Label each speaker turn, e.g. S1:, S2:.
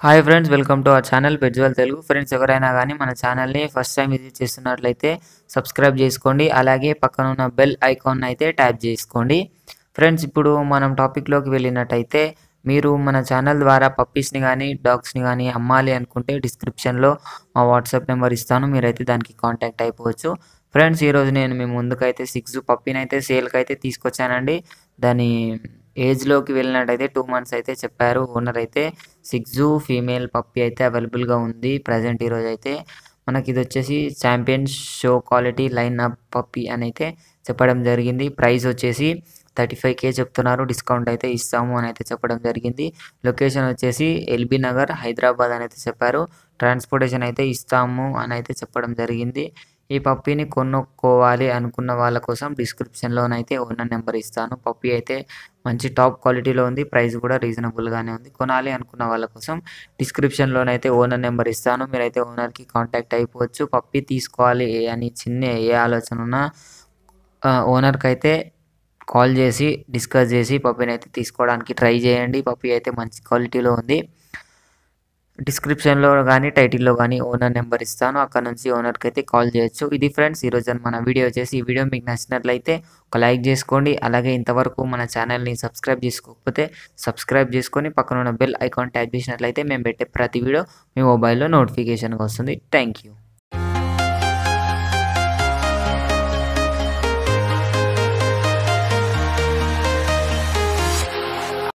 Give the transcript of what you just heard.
S1: hi friends welcome to our channel పెడ్జ్వల్ Telugu friends ఎవరైనా కానీ మన ఛానల్ని ఫస్ట్ టైం విజిట్ చేస్తున్నట్లయితే సబ్స్క్రైబ్ చేసుకోండి అలాగే పక్కన ఉన్న బెల్ ఐకాన్ అయితే ట్యాప్ చేసుకోండి ఫ్రెండ్స్ ఇప్పుడు మనం టాపిక్లోకి వెళ్ళినట్టయితే మీరు మన ఛానల్ ద్వారా పప్పీస్ని కానీ డాగ్స్ని కానీ అమ్మాలి అనుకుంటే డిస్క్రిప్షన్లో మా వాట్సాప్ నెంబర్ ఇస్తాను మీరైతే దానికి కాంటాక్ట్ అయిపోవచ్చు ఫ్రెండ్స్ ఈరోజు నేను మీ ముందుకైతే సిక్స్ పప్పీని అయితే సేల్కి అయితే తీసుకొచ్చానండి దాని ఏజ్లోకి వెళ్ళినట్టయితే టూ మంత్స్ అయితే చెప్పారు ఓనర్ అయితే సిక్స్ ఫీమేల్ పప్పీ అయితే అవైలబుల్గా ఉంది ప్రజెంట్ ఈరోజు అయితే మనకి ఇది వచ్చేసి champion show quality line up puppy అని అయితే చెప్పడం జరిగింది ప్రైస్ వచ్చేసి థర్టీ ఫైవ్ కే చెప్తున్నారు డిస్కౌంట్ అయితే ఇస్తాము అని అయితే చెప్పడం జరిగింది లొకేషన్ వచ్చేసి ఎల్బీ నగర్ హైదరాబాద్ అని అయితే చెప్పారు ట్రాన్స్పోర్టేషన్ అయితే ఇస్తాము అని అయితే చెప్పడం జరిగింది ఈ పప్పీని కొనుక్కోవాలి అనుకున్న వాళ్ళ కోసం డిస్క్రిప్షన్లోనైతే ఓనర్ నెంబర్ ఇస్తాను పప్పీ అయితే మంచి టాప్ క్వాలిటీలో ఉంది ప్రైస్ కూడా రీజనబుల్గానే ఉంది కొనాలి అనుకున్న వాళ్ళ కోసం డిస్క్రిప్షన్లోనైతే ఓనర్ నెంబర్ ఇస్తాను మీరైతే ఓనర్కి కాంటాక్ట్ అయిపోవచ్చు పప్పీ తీసుకోవాలి అని చిన్న ఏ ఆలోచన ఉన్నా ఓనర్కి అయితే కాల్ చేసి డిస్కస్ చేసి పప్పీని అయితే తీసుకోవడానికి ట్రై చేయండి పప్పీ అయితే మంచి క్వాలిటీలో ఉంది డిస్క్రిప్షన్లో కానీ టైటిల్లో కానీ ఓనర్ నెంబర్ ఇస్తాను అక్కడ నుంచి ఓనర్కి అయితే కాల్ చేయొచ్చు ఇది ఫ్రెండ్స్ ఈరోజు మన వీడియో వచ్చేసి ఈ వీడియో మీకు నచ్చినట్లయితే ఒక లైక్ చేసుకోండి అలాగే ఇంతవరకు మన ఛానల్ని సబ్స్క్రైబ్ చేసుకోకపోతే సబ్స్క్రైబ్ చేసుకొని పక్కన ఉన్న బెల్ ఐకాన్ ట్యాప్ చేసినట్లయితే మేము పెట్టే ప్రతి వీడియో మీ మొబైల్లో నోటిఫికేషన్గా వస్తుంది థ్యాంక్ యూ